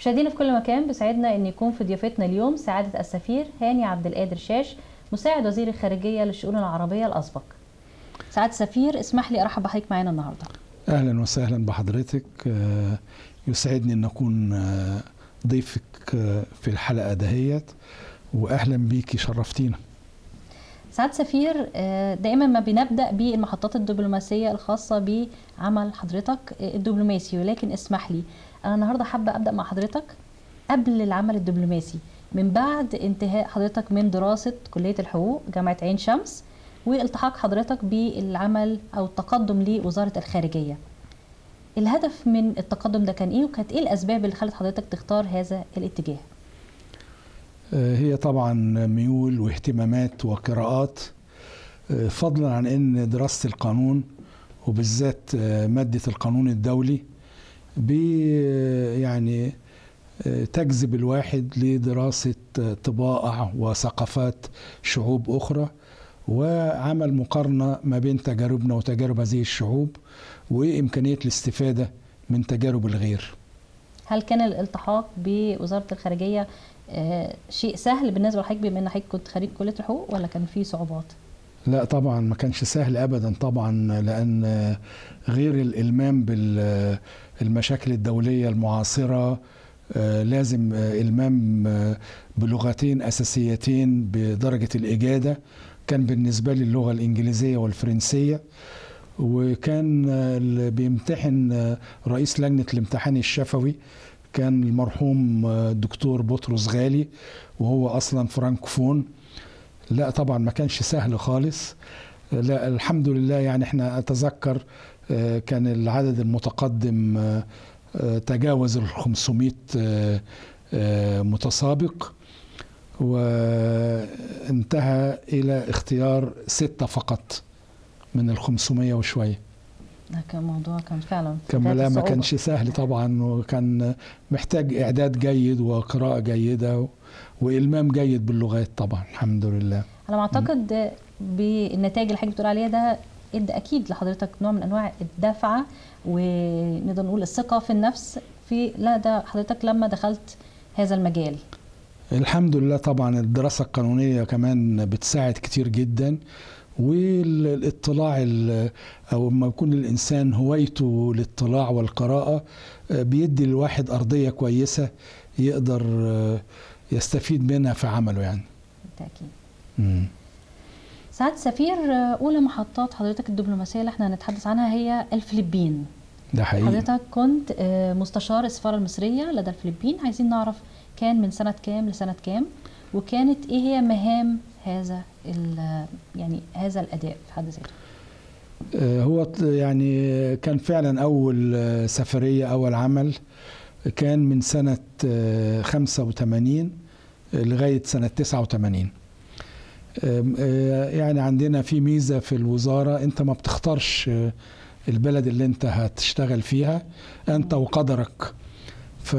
مشاهدينا في كل مكان بيسعدنا ان يكون في ضيافتنا اليوم سعاده السفير هاني عبد القادر شاش مساعد وزير الخارجيه للشؤون العربيه الاسبق. سعاده السفير اسمح لي ارحب بحضرتك معانا النهارده. اهلا وسهلا بحضرتك آه، يسعدني ان اكون آه، ضيفك آه، في الحلقه دهيت واهلا بيكي شرفتينا سعاده السفير آه، دائما ما بنبدا بالمحطات الدبلوماسيه الخاصه بعمل حضرتك آه، الدبلوماسي ولكن اسمح لي انا النهارده حابه ابدا مع حضرتك قبل العمل الدبلوماسي من بعد انتهاء حضرتك من دراسه كليه الحقوق جامعه عين شمس والتحاق حضرتك بالعمل او التقدم لوزاره الخارجيه. الهدف من التقدم ده كان ايه وكانت ايه الاسباب اللي خلت حضرتك تختار هذا الاتجاه؟ آه، هي طبعا ميول واهتمامات وقراءات آه، فضلا عن ان دراسه القانون وبالذات آه، ماده القانون الدولي بي يعني آه، تجذب الواحد لدراسه آه، طبائع وثقافات شعوب اخرى وعمل مقارنه ما بين تجاربنا وتجارب هذه الشعوب وامكانيه الاستفاده من تجارب الغير. هل كان الالتحاق بوزاره الخارجيه آه، شيء سهل بالنسبه لحضرتك بما ان حضرتك كنت خريج كليه الحقوق ولا كان في صعوبات؟ لا طبعا ما كانش سهل ابدا طبعا لان غير الالمام بالمشاكل الدوليه المعاصره آه، لازم آه، المام آه، بلغتين اساسيتين بدرجه الاجاده كان بالنسبه لي اللغه الانجليزيه والفرنسيه وكان آه، اللي بيمتحن آه، رئيس لجنه الامتحان الشفوي كان المرحوم آه، الدكتور بطرس غالي وهو اصلا فرانكوفون لا طبعا ما كانش سهل خالص لا الحمد لله يعني احنا اتذكر آه، كان العدد المتقدم آه، آه، تجاوز ال 500 آه، آه، متسابق وانتهى الى اختيار ستة فقط من ال 500 وشويه ده كان موضوع كان فعلا في كان غاية لا ما الصعوبة. كانش سهل طبعا وكان محتاج اعداد جيد وقراءه جيده و- والمام جيد باللغات طبعا الحمد لله على ما اعتقد بالنتائج اللي حضرتك بتقول عليها ده ادى اكيد لحضرتك نوع من انواع الدفعه ونقدر نقول الثقه في النفس في لا ده حضرتك لما دخلت هذا المجال الحمد لله طبعا الدراسة القانونية كمان بتساعد كتير جدا والاطلاع ال- او لما يكون الانسان هوايته الاطلاع والقراءة آه، بيدي الواحد ارضية كويسة يقدر آه، يستفيد منها في عمله يعني بالتاكيد مم. سعاده سفير اولى محطات حضرتك الدبلوماسيه اللي احنا هنتحدث عنها هي الفلبين ده حقيقي حضرتك كنت آه، مستشار السفاره المصريه لدى الفلبين عايزين نعرف كان من سنه كام لسنه كام وكانت ايه هي مهام هذا ال- يعني هذا الاداء في حد ذاته آه، هو ط- يعني كان فعلا أول آه، سفرية أول عمل كان من سنة آه، 85 لغاية سنة 89 آم، آه، يعني عندنا في ميزة في الوزارة أنت ما بتختارش آه، البلد اللي أنت هتشتغل فيها أنت وقدرك ف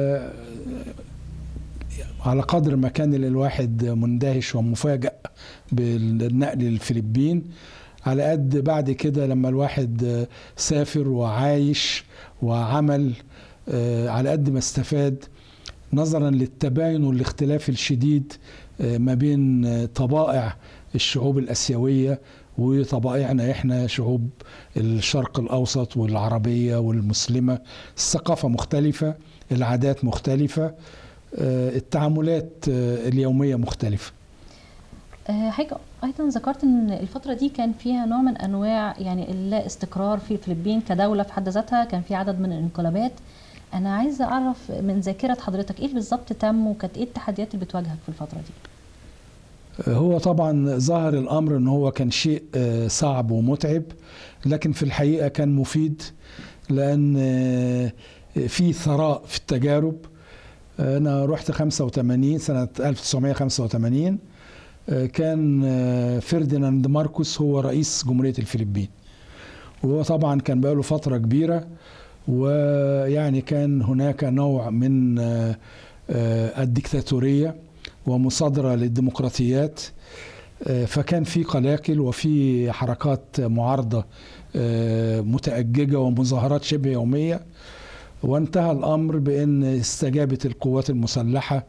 على قدر ما كان الواحد مندهش ومفاجئ بالنقل للفلبين على قد بعد كده لما الواحد آه، سافر وعايش وعمل آه، على قد ما استفاد نظرا للتباين والاختلاف الشديد آه، ما بين آه، طبائع الشعوب الآسيوية وطبائعنا احنا شعوب الشرق الأوسط والعربية والمسلمة الثقافة مختلفة العادات مختلفة آه، التعاملات آه، اليومية مختلفة آه، حضرتك ايضا ذكرت ان الفتره دي كان فيها نوع من انواع يعني اللا استقرار في الفلبين كدوله في حد ذاتها كان في عدد من الانقلابات انا عايزه اعرف من ذاكره حضرتك ايه بالظبط تم وكانت ايه التحديات اللي بتواجهك في الفتره دي هو طبعا ظهر الامر ان هو كان شيء آه، صعب ومتعب لكن في الحقيقه كان مفيد لان آه، في ثراء في التجارب انا رحت 85 سنه 1985 آه، كان آه، فرديناند ماركوس هو رئيس جمهوريه الفلبين وهو طبعا كان بقاله فتره كبيره ويعني كان هناك نوع من آه، آه، الديكتاتوريه ومصادره للديمقراطيات آه، فكان في قلاقل وفي حركات معارضه آه، متأججة ومظاهرات شبه يومية وانتهى الامر بان استجابت القوات المسلحه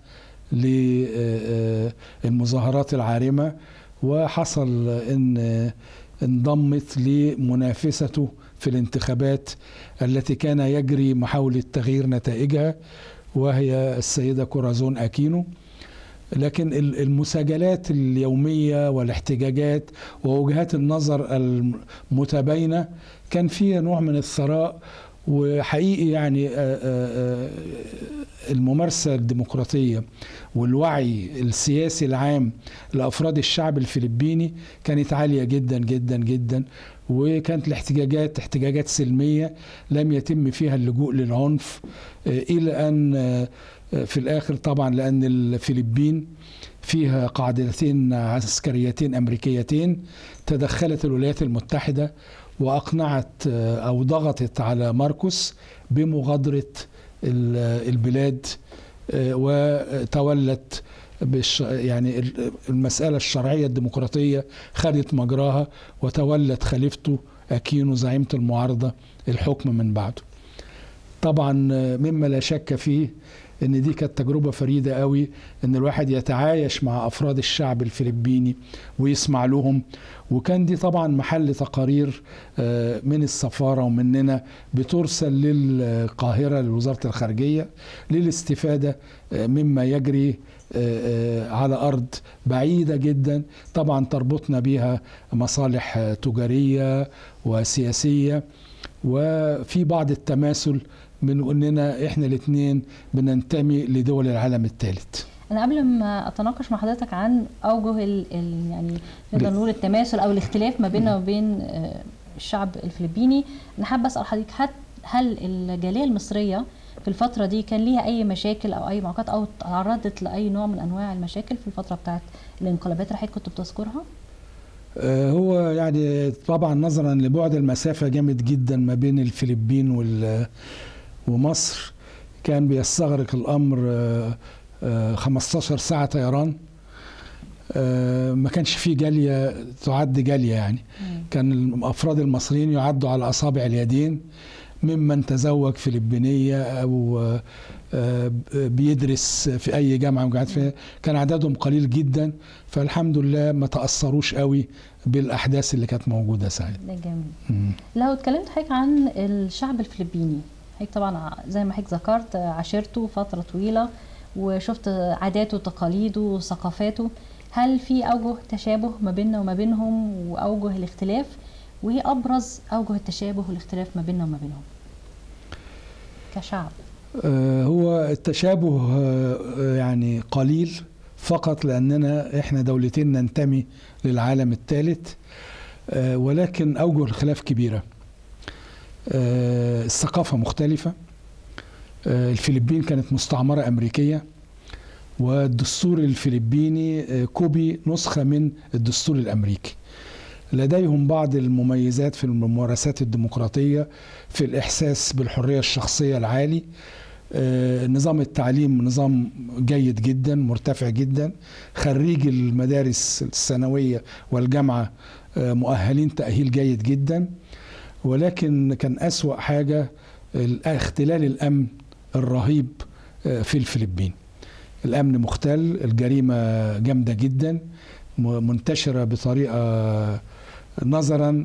للمظاهرات العارمه وحصل ان انضمت لمنافسته في الانتخابات التي كان يجري محاوله تغيير نتائجها وهي السيده كورازون اكينو لكن المساجلات اليوميه والاحتجاجات ووجهات النظر المتباينه كان فيها نوع من الثراء وحقيقي يعني الممارسة الديمقراطية والوعي السياسي العام لأفراد الشعب الفلبيني كانت عالية جدا جدا جدا وكانت الاحتجاجات احتجاجات سلمية لم يتم فيها اللجوء للعنف إلى أن في الآخر طبعا لأن الفلبين فيها قاعدتين عسكريتين أمريكيتين تدخلت الولايات المتحدة واقنعت او ضغطت على ماركوس بمغادره البلاد وتولت بالش يعني المساله الشرعيه الديمقراطيه خدت مجراها وتولت خليفته اكينو زعيمه المعارضه الحكم من بعده. طبعا مما لا شك فيه ان دي كانت تجربه فريده قوي ان الواحد يتعايش مع افراد الشعب الفلبيني ويسمع لهم وكان دي طبعا محل تقارير من السفاره ومننا بترسل للقاهره لوزاره الخارجيه للاستفاده مما يجري على ارض بعيده جدا طبعا تربطنا بها مصالح تجاريه وسياسيه وفي بعض التماثل من اننا احنا الاثنين بننتمي لدول العالم الثالث انا قبل ما اتناقش مع حضرتك عن اوجه ال ال يعني نقدر نقول التماثل او الاختلاف ما بيننا وبين الشعب الفلبيني انا حابه اسال حضرتك هل الجاليه المصريه في الفتره دي كان ليها اي مشاكل او اي معوقات او تعرضت لاي نوع من انواع المشاكل في الفتره بتاعت الانقلابات اللي حضرتك كنت بتذكرها؟ هو يعني طبعا نظرا لبعد المسافه جامد جدا ما بين الفلبين وال ومصر كان بيستغرق الامر 15 ساعه طيران ما كانش فيه جاليه تعد جاليه يعني كان الافراد المصريين يعدوا على اصابع اليدين ممن تزوج فلبينيه او بيدرس في اي جامعه وقاعد فيها كان عددهم قليل جدا فالحمد لله ما تاثروش قوي بالاحداث اللي كانت موجوده ساعتها ده جميل لو اتكلمت حضرتك عن الشعب الفلبيني حضرتك طبعا زي ما حضرتك ذكرت عاشرته فتره طويله وشفت عاداته وتقاليده وثقافاته هل في اوجه تشابه ما بيننا وما بينهم واوجه الاختلاف وايه ابرز اوجه التشابه والاختلاف ما بيننا وما بينهم كشعب هو التشابه يعني قليل فقط لاننا احنا دولتين ننتمي للعالم الثالث ولكن اوجه الخلاف كبيره الثقافه مختلفه الفلبين كانت مستعمره امريكيه والدستور الفلبيني كوبي نسخه من الدستور الامريكي لديهم بعض المميزات في الممارسات الديمقراطيه في الاحساس بالحريه الشخصيه العالي نظام التعليم نظام جيد جدا مرتفع جدا خريج المدارس الثانويه والجامعه مؤهلين تاهيل جيد جدا ولكن كان اسوا حاجه اختلال الامن الرهيب في الفلبين الامن مختل الجريمه جامده جدا منتشره بطريقه نظرا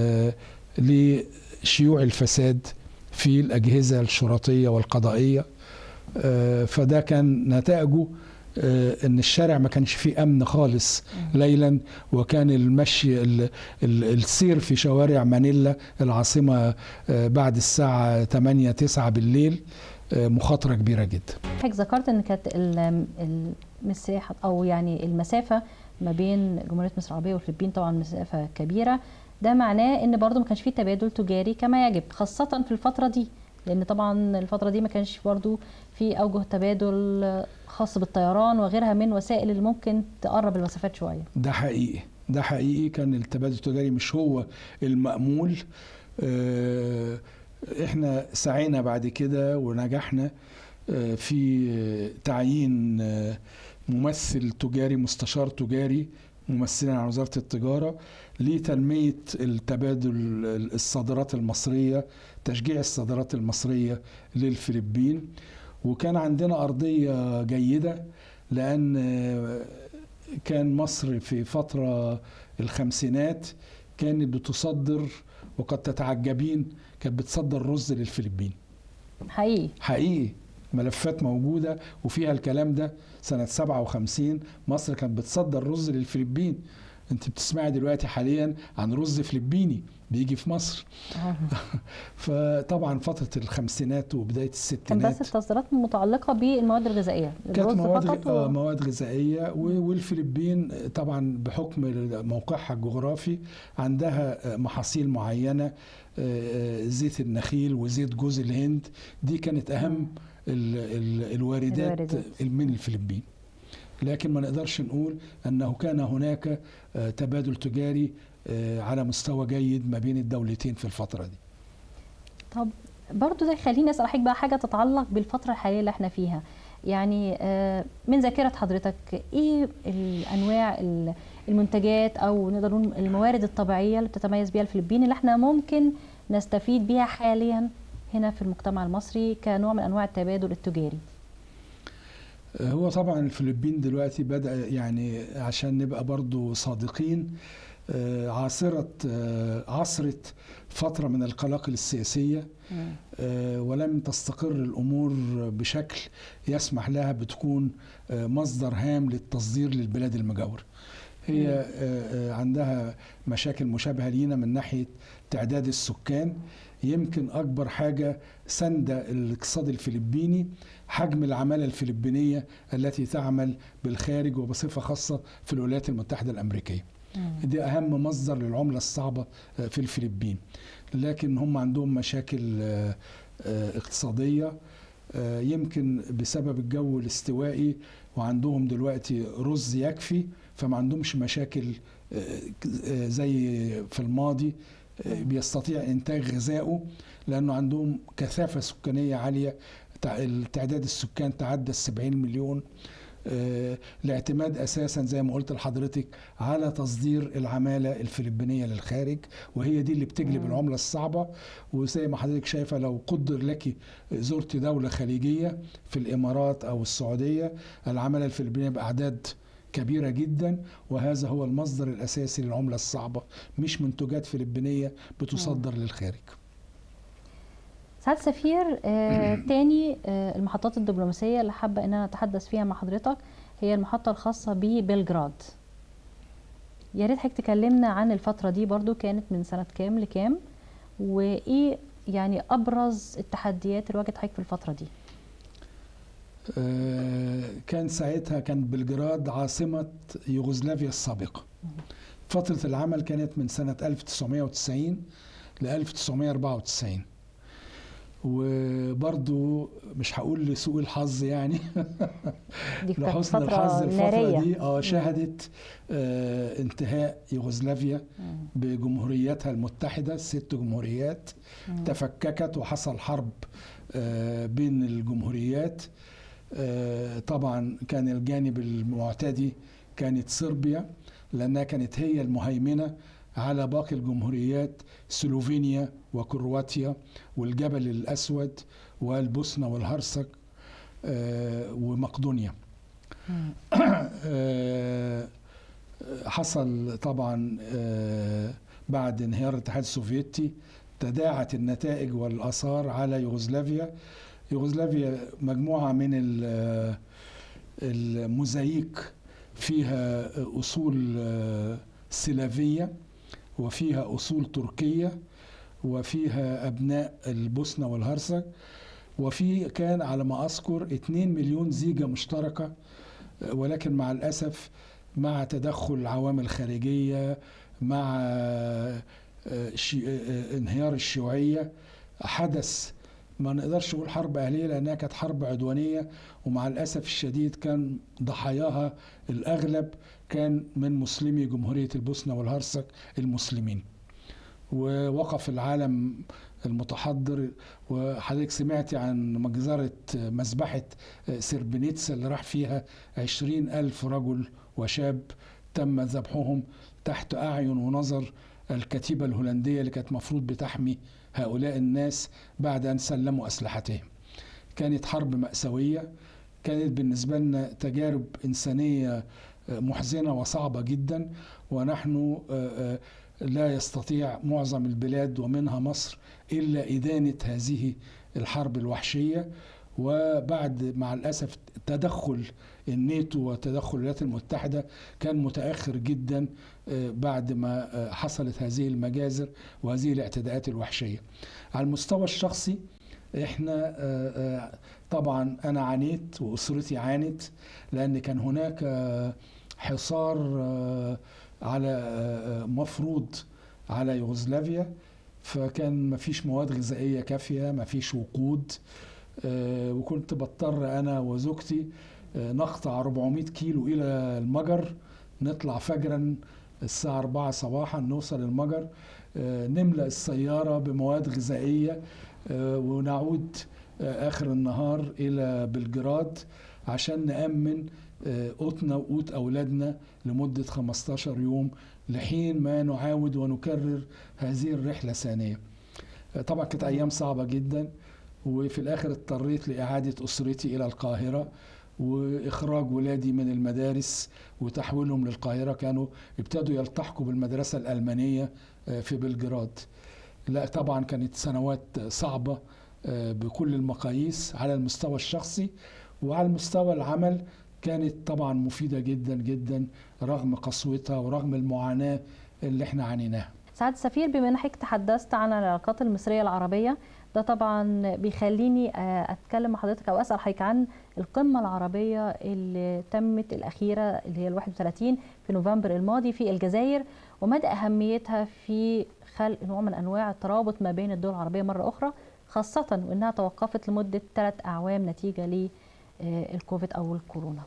لشيوع الفساد في الاجهزه الشرطيه والقضائيه فده كان نتائجه ان الشارع ما كانش فيه امن خالص ليلا وكان المشي السير في شوارع مانيلا العاصمه بعد الساعه 8 9 بالليل مخاطره كبيره جدا. حضرتك ذكرت ان كانت المساحه او يعني المسافه ما بين جمهوريه مصر العربيه والفلبين طبعا مسافه كبيره ده معناه ان برضو ما كانش فيه تبادل تجاري كما يجب خاصه في الفتره دي لان طبعا الفتره دي ما كانش برضو في اوجه تبادل خاص بالطيران وغيرها من وسائل اللي ممكن تقرب المسافات شويه ده حقيقي ده حقيقي كان التبادل التجاري مش هو المأمول احنا سعينا بعد كده ونجحنا في تعيين ممثل تجاري مستشار تجاري ممثلا عن وزاره التجاره لتنميه التبادل الصادرات المصريه تشجيع الصادرات المصريه للفلبين وكان عندنا ارضيه جيده لان كان مصر في فتره الخمسينات كانت بتصدر وقد تتعجبين كانت بتصدر رز للفلبين حقيقي حقيقي ملفات موجودة وفيها الكلام ده سنة 57 مصر كانت بتصدر رز للفلبين انت بتسمعي دلوقتي حاليا عن رز فلبيني بيجي في مصر فطبعا فترة الخمسينات وبداية الستينات كان بس التصديرات متعلقة بالمواد الغذائية كانت مواد و... مواد غذائية والفلبين طبعا بحكم موقعها الجغرافي عندها محاصيل معينة زيت النخيل وزيت جوز الهند دي كانت أهم ال ال الواردات, الواردات من الفلبين لكن ما نقدرش نقول انه كان هناك تبادل تجاري على مستوى جيد ما بين الدولتين في الفتره دي طب برضو ده يخليني اسال حضرتك بقى حاجه تتعلق بالفتره الحاليه اللي احنا فيها يعني من ذاكره حضرتك ايه الانواع المنتجات او نقدر نقول الموارد الطبيعيه اللي بتتميز بيها الفلبين اللي احنا ممكن نستفيد بيها حاليا هنا في المجتمع المصري كنوع من انواع التبادل التجاري هو طبعا الفلبين دلوقتي بدأ يعني عشان نبقى برضو صادقين عاصرة عصرت فترة من القلاقل السياسية ولم تستقر الأمور بشكل يسمح لها بتكون مصدر هام للتصدير للبلاد المجاورة هي عندها مشاكل مشابهة لينا من ناحية تعداد السكان يمكن أكبر حاجة سند الاقتصاد الفلبيني حجم العمالة الفلبينية التي تعمل بالخارج وبصفة خاصة في الولايات المتحدة الأمريكية دي أهم مصدر للعملة الصعبة في الفلبين لكن هم عندهم مشاكل اقتصادية يمكن بسبب الجو الاستوائي وعندهم دلوقتي رز يكفي فما عندهمش مشاكل زي في الماضي بيستطيع انتاج غذائه لانه عندهم كثافه سكانيه عاليه تعداد السكان تعدى ال 70 مليون الاعتماد اساسا زي ما قلت لحضرتك على تصدير العماله الفلبينيه للخارج وهي دي اللي بتجلب العمله الصعبه وزي ما حضرتك شايفه لو قدر لك زرت دوله خليجيه في الامارات او السعوديه العماله الفلبينيه باعداد كبيرة جدا وهذا هو المصدر الأساسي للعملة الصعبة مش منتجات فلبينية بتصدر م. للخارج سعادة سفير آه تاني آه المحطات الدبلوماسية اللي حابة أن أنا أتحدث فيها مع حضرتك هي المحطة الخاصة ببلجراد يا ريت حضرتك تكلمنا عن الفترة دي برضو كانت من سنة كام لكام وإيه يعني أبرز التحديات اللي واجهت حضرتك في الفترة دي كان ساعتها كان بلجراد عاصمة يوغوسلافيا السابقة فترة العمل كانت من سنة 1990 ل 1994 وبرضو مش هقول لسوء الحظ يعني لحسن الحظ الفترة دي اه شهدت آه انتهاء يوغوسلافيا بجمهورياتها المتحدة الست جمهوريات تفككت وحصل حرب آه بين الجمهوريات آه طبعا كان الجانب المعتدي كانت صربيا لانها كانت هي المهيمنه على باقي الجمهوريات سلوفينيا وكرواتيا والجبل الاسود والبوسنه والهرسك آه ومقدونيا آه حصل طبعا بعد انهيار الاتحاد السوفيتي تداعت النتائج والاثار على يوغوسلافيا يوغوسلافيا مجموعة من الموزايك فيها أصول سلافية وفيها أصول تركية وفيها أبناء البوسنة والهرسك وفي كان على ما أذكر 2 مليون زيجة مشتركة ولكن مع الأسف مع تدخل عوامل خارجية مع انهيار الشيوعية حدث ما نقدرش نقول حرب أهلية لأنها كانت حرب عدوانية ومع الأسف الشديد كان ضحاياها الأغلب كان من مسلمي جمهورية البوسنة والهرسك المسلمين ووقف العالم المتحضر وحضرتك سمعتي عن مجزرة مذبحة سربنيتسا اللي راح فيها عشرين ألف رجل وشاب تم ذبحهم تحت أعين ونظر الكتيبة الهولندية اللي كانت مفروض بتحمي هؤلاء الناس بعد أن سلموا أسلحتهم كانت حرب مأساوية كانت بالنسبة لنا تجارب إنسانية محزنة وصعبة جدا ونحن لا يستطيع معظم البلاد ومنها مصر إلا إدانة هذه الحرب الوحشية وبعد مع الأسف تدخل الناتو وتدخل الولايات المتحدة كان متأخر جدا بعد ما حصلت هذه المجازر وهذه الاعتداءات الوحشية على المستوى الشخصي احنا طبعا انا عانيت واسرتي عانت لان كان هناك حصار على مفروض على يوغوسلافيا فكان مفيش مواد غذائيه كافيه مفيش وقود وكنت بضطر انا وزوجتي نقطع 400 كيلو الى المجر نطلع فجرا الساعة 4 صباحا نوصل المجر نملأ السيارة بمواد غذائية ونعود آخر النهار إلى بلجراد عشان نأمن قوتنا وقوت أولادنا لمدة 15 يوم لحين ما نعاود ونكرر هذه الرحلة ثانية طبعا كانت أيام صعبة جدا وفي الآخر اضطريت لإعادة أسرتي إلى القاهرة واخراج ولادي من المدارس وتحويلهم للقاهره كانوا ابتدوا يلتحقوا بالمدرسه الالمانيه في بلجراد لا طبعا كانت سنوات صعبه بكل المقاييس على المستوى الشخصي وعلى المستوى العمل كانت طبعا مفيده جدا جدا رغم قسوتها ورغم المعاناه اللي احنا عانيناها سعد السفير بما انك تحدثت عن العلاقات المصريه العربيه ده طبعا بيخليني اتكلم مع حضرتك او اسال حضرتك عن القمه العربيه اللي تمت الاخيره اللي هي ال 31 في نوفمبر الماضي في الجزائر ومدى اهميتها في خلق نوع من انواع الترابط ما بين الدول العربيه مره اخرى خاصه وانها توقفت لمده ثلاث اعوام نتيجه للكوفيد او الكورونا.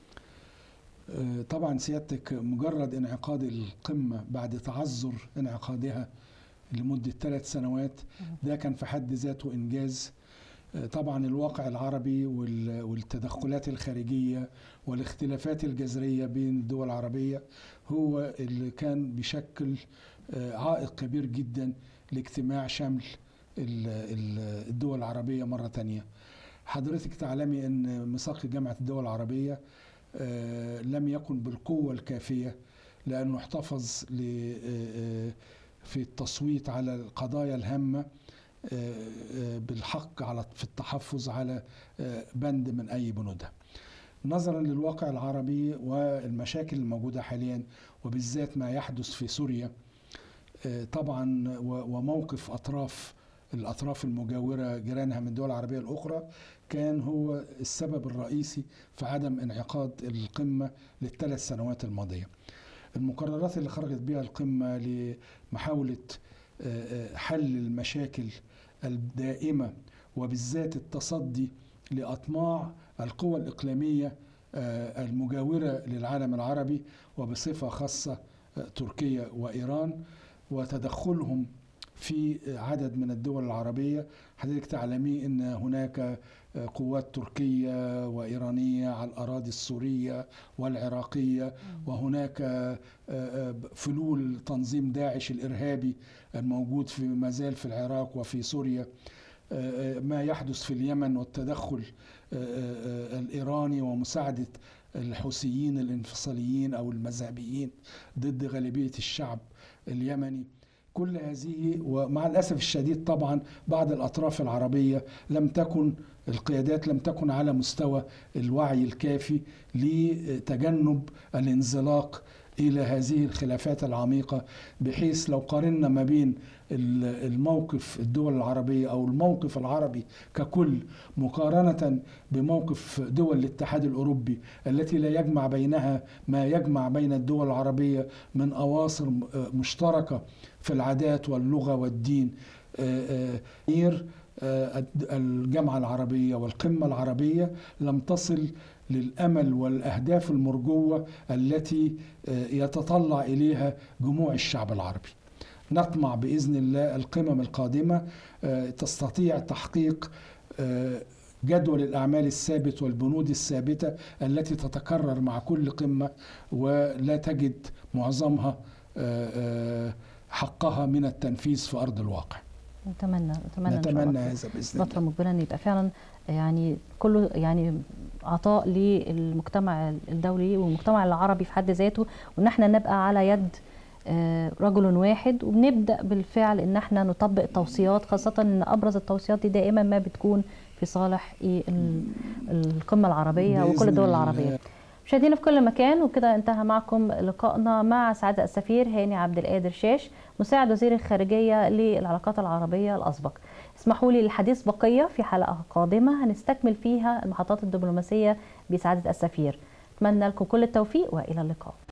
طبعا سيادتك مجرد انعقاد القمه بعد تعذر انعقادها لمدة ثلاث سنوات ده كان في حد ذاته إنجاز طبعا الواقع العربي والتدخلات الخارجية والاختلافات الجذرية بين الدول العربية هو اللي كان بيشكل عائق كبير جدا لاجتماع شمل الدول العربية مرة تانية حضرتك تعلمي أن ميثاق جامعة الدول العربية لم يكن بالقوة الكافية لأنه احتفظ في التصويت على القضايا الهامة بالحق على في التحفظ على بند من أي بنودها نظرا للواقع العربي والمشاكل الموجودة حاليا وبالذات ما يحدث في سوريا طبعا وموقف أطراف الأطراف المجاورة جيرانها من الدول العربية الأخرى كان هو السبب الرئيسي في عدم انعقاد القمة للثلاث سنوات الماضية المقررات اللي خرجت بها القمة لمحاولة حل المشاكل الدائمة وبالذات التصدي لأطماع القوى الإقليمية المجاورة للعالم العربي وبصفة خاصة تركيا وإيران وتدخلهم في عدد من الدول العربية حضرتك تعلمي أن هناك قوات تركية وإيرانية على الأراضي السورية والعراقية وهناك فلول تنظيم داعش الإرهابي الموجود في مازال في العراق وفي سوريا ما يحدث في اليمن والتدخل الإيراني ومساعدة الحوثيين الانفصاليين أو المذهبيين ضد غالبية الشعب اليمني كل هذه ومع الاسف الشديد طبعا بعض الاطراف العربيه لم تكن القيادات لم تكن على مستوى الوعي الكافي لتجنب الانزلاق الى هذه الخلافات العميقه بحيث لو قارنا ما بين الموقف الدول العربيه او الموقف العربي ككل مقارنه بموقف دول الاتحاد الاوروبي التي لا يجمع بينها ما يجمع بين الدول العربيه من اواصر مشتركه في العادات واللغه والدين الجامعه العربيه والقمه العربيه لم تصل للامل والاهداف المرجوه التي يتطلع اليها جموع الشعب العربي. نطمع باذن الله القمم القادمه تستطيع تحقيق جدول الأعمال الثابت والبنود الثابتة التي تتكرر مع كل قمة ولا تجد معظمها حقها من التنفيذ في أرض الواقع نتمنى نتمنى نتمنى هذا باذن فتره مقبله ان يبقى فعلا يعني كله يعني عطاء للمجتمع الدولي والمجتمع العربي في حد ذاته وان احنا نبقى على يد رجل واحد وبنبدا بالفعل ان احنا نطبق توصيات خاصه ان ابرز التوصيات دي دائما ما بتكون في صالح القمه العربيه وكل الدول العربيه مشاهدينا في كل مكان وكده انتهى معكم لقائنا مع سعاده السفير هاني عبد القادر شاش مساعد وزير الخارجيه للعلاقات العربيه الاسبق اسمحوا لي الحديث بقيه في حلقه قادمه هنستكمل فيها المحطات الدبلوماسيه بسعاده السفير اتمنى لكم كل التوفيق والى اللقاء